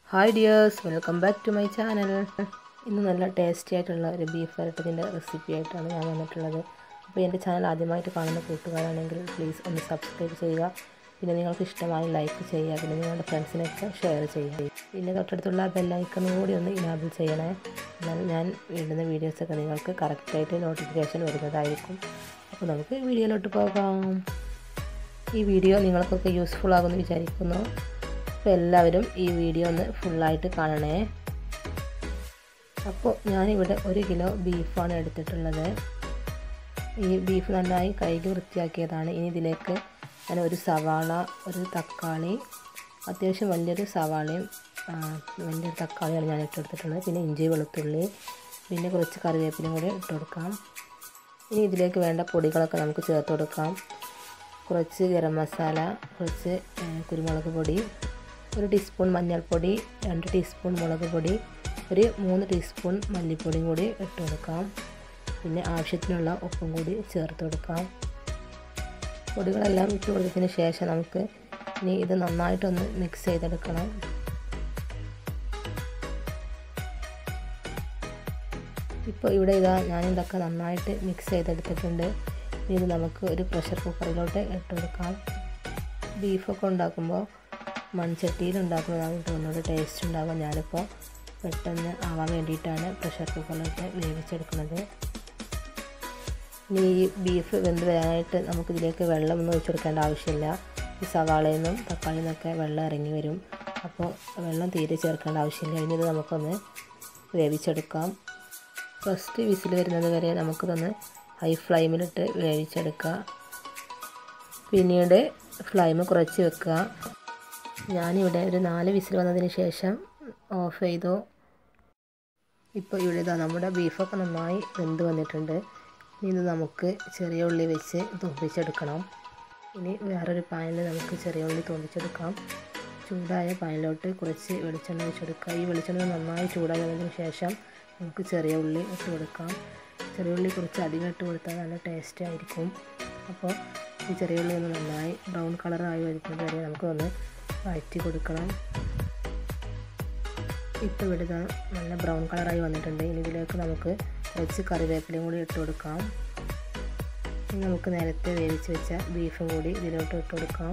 hi dears welcome back to my channel ഇന്ന് നല്ല tasty ആയിട്ടുള്ള ഒരു ബീഫ് വരട്ടത്തിൻ്റെ റെസിപ്പി ആയിട്ടാണ് ഞാൻ വന്നിട്ടുള്ളത് അപ്പോൾ എൻ്റെ ചാനൽ ആദ്യമായിട്ട് കാണുന്ന കൂട്ടുകാരാണെങ്കിൽ പ്ലീസ് ഒന്ന് സബ്സ്ക്രൈബ് ചെയ്യുക പിന്നെ നിങ്ങൾക്ക് ഇഷ്ടമായി ലൈക്ക് ചെയ്യുക പിന്നെ നിങ്ങളുടെ ഫ്രണ്ട്സിനൊക്കെ ഷെയർ ചെയ്യുക പിന്നെ തൊട്ടടുത്തുള്ള ബെല്ലൈക്കണും കൂടി ഒന്ന് ഇനാബിൾ ചെയ്യണേ എന്നാൽ ഞാൻ ഇടുന്ന വീഡിയോസൊക്കെ നിങ്ങൾക്ക് കറക്റ്റായിട്ട് നോട്ടിഫിക്കേഷൻ വരുന്നതായിരിക്കും അപ്പോൾ നമുക്ക് വീഡിയോയിലോട്ട് പോകാം ഈ വീഡിയോ നിങ്ങൾക്കൊക്കെ യൂസ്ഫുൾ ആകുമെന്ന് വിചാരിക്കുന്നു അപ്പോൾ എല്ലാവരും ഈ വീഡിയോ ഒന്ന് ഫുള്ളായിട്ട് കാണണേ അപ്പോൾ ഞാനിവിടെ ഒരു കിലോ ബീഫാണ് എടുത്തിട്ടുള്ളത് ഈ ബീഫ് നന്നായി കഴുകി വൃത്തിയാക്കിയതാണ് ഇനി ഇതിലേക്ക് ഞാൻ ഒരു സവാള ഒരു തക്കാളി അത്യാവശ്യം വലിയൊരു സവാളയും വലിയൊരു തക്കാളിയാണ് ഞാൻ ഇട്ടെടുത്തിട്ടുള്ളത് പിന്നെ ഇഞ്ചി വെളുത്തുള്ളി പിന്നെ കുറച്ച് കറിവേപ്പിലും കൂടി ഇട്ട് കൊടുക്കാം ഇനി ഇതിലേക്ക് വേണ്ട പൊടികളൊക്കെ നമുക്ക് ചേർത്ത് കൊടുക്കാം കുറച്ച് ഗരം മസാല കുറച്ച് കുരുമുളക് പൊടി ഒരു ടീസ്പൂൺ മഞ്ഞൾപ്പൊടി രണ്ട് ടീസ്പൂൺ മുളക് പൊടി ഒരു മൂന്ന് ടീസ്പൂൺ മല്ലിപ്പൊടിയും കൂടി ഇട്ട് കൊടുക്കാം പിന്നെ ആവശ്യത്തിനുള്ള ഉപ്പും കൂടി ചേർത്ത് കൊടുക്കാം പൊടികളെല്ലാം ഇട്ട് കൊടുത്തതിന് ശേഷം നമുക്ക് ഇനി ഇത് നന്നായിട്ടൊന്ന് മിക്സ് ചെയ്തെടുക്കണം ഇപ്പോൾ ഇവിടെ ഇതാ ഞാൻ ഇതൊക്കെ നന്നായിട്ട് മിക്സ് ചെയ്തെടുത്തിട്ടുണ്ട് ഇത് നമുക്ക് ഒരു പ്രഷർ കുക്കറിലോട്ട് ഇട്ട് കൊടുക്കാം ബീഫൊക്കെ ഉണ്ടാക്കുമ്പോൾ മൺചട്ടിയിൽ ഉണ്ടാക്കുന്നതാണ് തോന്നുന്നത് ടേസ്റ്റ് ഉണ്ടാകുക ഞാനിപ്പോൾ പെട്ടെന്ന് ആവാൻ വേണ്ടിയിട്ടാണ് പ്രഷർ കുക്കറിലോട്ട് വേവിച്ചെടുക്കുന്നത് ഇനി ഈ ബീഫ് വെന്ത് വരാനായിട്ട് നമുക്കിതിലേക്ക് വെള്ളമൊന്നും ഒഴിച്ചു കൊടുക്കേണ്ട ആവശ്യമില്ല ഈ സവാളയിൽ നിന്നും തക്കാളിയിൽ നിന്നൊക്കെ വെള്ളം ഇറങ്ങി വരും അപ്പോൾ വെള്ളം തീരെ ചേർക്കേണ്ട ആവശ്യമില്ല ഇനി ഇത് നമുക്കൊന്ന് വേവിച്ചെടുക്കാം ഫസ്റ്റ് വിസിൽ വരുന്നത് വരെ നമുക്കിതൊന്ന് ഹൈ ഫ്ലെയിമിലിട്ട് വേവിച്ചെടുക്കുക പിന്നീട് ഫ്ലെയിം കുറച്ച് വെക്കുക ഞാനിവിടെ ഒരു നാല് വിസിൽ വന്നതിന് ശേഷം ഓഫ് ചെയ്തു ഇപ്പോൾ ഇവിടെ ഇതാ നമ്മുടെ ബീഫൊക്കെ നന്നായി വെന്ത് വന്നിട്ടുണ്ട് ഇനി ഇത് നമുക്ക് ചെറിയ ഉള്ളി വെച്ച് തൂപ്പിച്ചെടുക്കണം ഇനി വേറൊരു പാനിൽ നമുക്ക് ചെറിയ ഉള്ളി തൂപ്പിച്ചെടുക്കാം ചൂടായ പാനിലോട്ട് കുറച്ച് വെളിച്ചെണ്ണ വെച്ചെടുക്കുക ഈ വെളിച്ചെണ്ണ നന്നായി ചൂടായതിന് ശേഷം നമുക്ക് ചെറിയ ഉള്ളി ഇട്ട് കൊടുക്കാം ചെറിയ ഉള്ളി കുറച്ച് അധികം ഇട്ട് കൊടുത്താൽ നല്ല ടേസ്റ്റ് ആയിരിക്കും അപ്പോൾ ഈ ചെറിയ ഉള്ളി ഒന്ന് നന്നായി ബ്രൗൺ കളറായി വരുന്നത് വരെ നമുക്ക് ഒന്ന് വഴറ്റി കൊടുക്കണം ഇപ്പോൾ ഇവിടെ നല്ല ബ്രൗൺ കളറായി വന്നിട്ടുണ്ട് ഇനി ഇതിലേക്ക് നമുക്ക് കുറച്ച് കറിവേപ്പിലയും കൂടി ഇട്ട് കൊടുക്കാം ഇനി നമുക്ക് നേരത്തെ വേവിച്ച് വെച്ച ബീഫും കൂടി ഇതിലോട്ട് ഇട്ട് കൊടുക്കാം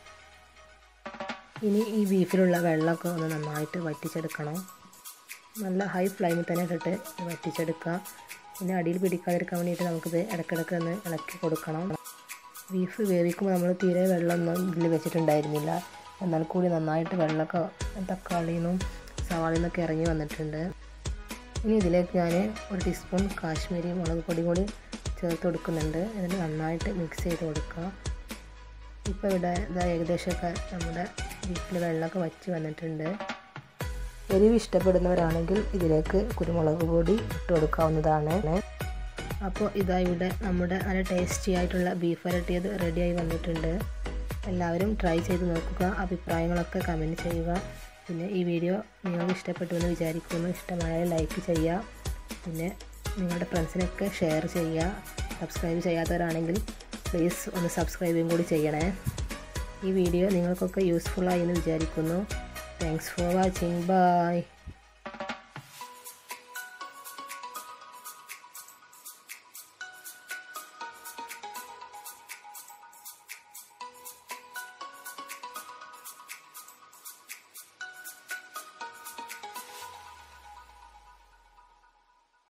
ഇനി ഈ ബീഫിലുള്ള വെള്ളമൊക്കെ ഒന്ന് നന്നായിട്ട് വറ്റിച്ചെടുക്കണം നല്ല ഹൈ ഫ്ലെയിമിൽ തന്നെ ഇട്ടിട്ട് വറ്റിച്ചെടുക്കുക പിന്നെ അടിയിൽ പിടിക്കാതിരിക്കാൻ വേണ്ടിയിട്ട് നമുക്കിത് ഇടയ്ക്കിടയ്ക്ക് ഒന്ന് ഇളക്കി കൊടുക്കണം ബീഫ് വേവിക്കുമ്പോൾ നമ്മൾ തീരെ വെള്ളമൊന്നും ഇതിൽ വെച്ചിട്ടുണ്ടായിരുന്നില്ല എന്നാൽ കൂടി നന്നായിട്ട് വെള്ളമൊക്കെ തക്കാളിയിൽ നിന്നും സവാളയിൽ നിന്നൊക്കെ ഇറങ്ങി വന്നിട്ടുണ്ട് ഇനി ഇതിലേക്ക് ഞാൻ ഒരു ടീസ്പൂൺ കാശ്മീരി മുളക് പൊടി കൂടി ചേർത്ത് കൊടുക്കുന്നുണ്ട് എന്നിട്ട് നന്നായിട്ട് മിക്സ് ചെയ്ത് കൊടുക്കുക ഇപ്പോൾ ഇവിടെ ഇതാ ഏകദേശമൊക്കെ നമ്മുടെ ബീഫിൽ വെള്ളമൊക്കെ വറ്റി വന്നിട്ടുണ്ട് എരിവ് ഇഷ്ടപ്പെടുന്നവരാണെങ്കിൽ ഇതിലേക്ക് കുരുമുളക് പൊടി ഇട്ട് കൊടുക്കാവുന്നതാണ് അപ്പോൾ ഇതാ ഇവിടെ നമ്മുടെ നല്ല ടേസ്റ്റി ആയിട്ടുള്ള ബീഫ് വരട്ടിയത് റെഡിയായി വന്നിട്ടുണ്ട് എല്ലാവരും ട്രൈ ചെയ്ത് നോക്കുക അഭിപ്രായങ്ങളൊക്കെ കമൻറ്റ് ചെയ്യുക പിന്നെ ഈ വീഡിയോ നിങ്ങൾക്ക് ഇഷ്ടപ്പെട്ടു എന്ന് വിചാരിക്കുന്നു ഇഷ്ടമായാൽ ലൈക്ക് ചെയ്യുക പിന്നെ നിങ്ങളുടെ ഫ്രണ്ട്സിനൊക്കെ ഷെയർ ചെയ്യുക സബ്സ്ക്രൈബ് ചെയ്യാത്തവരാണെങ്കിൽ പ്ലീസ് ഒന്ന് സബ്സ്ക്രൈബും കൂടി ചെയ്യണേ ഈ വീഡിയോ നിങ്ങൾക്കൊക്കെ യൂസ്ഫുള്ളായി എന്ന് വിചാരിക്കുന്നു താങ്ക്സ് ഫോർ വാച്ചിങ് ബൈ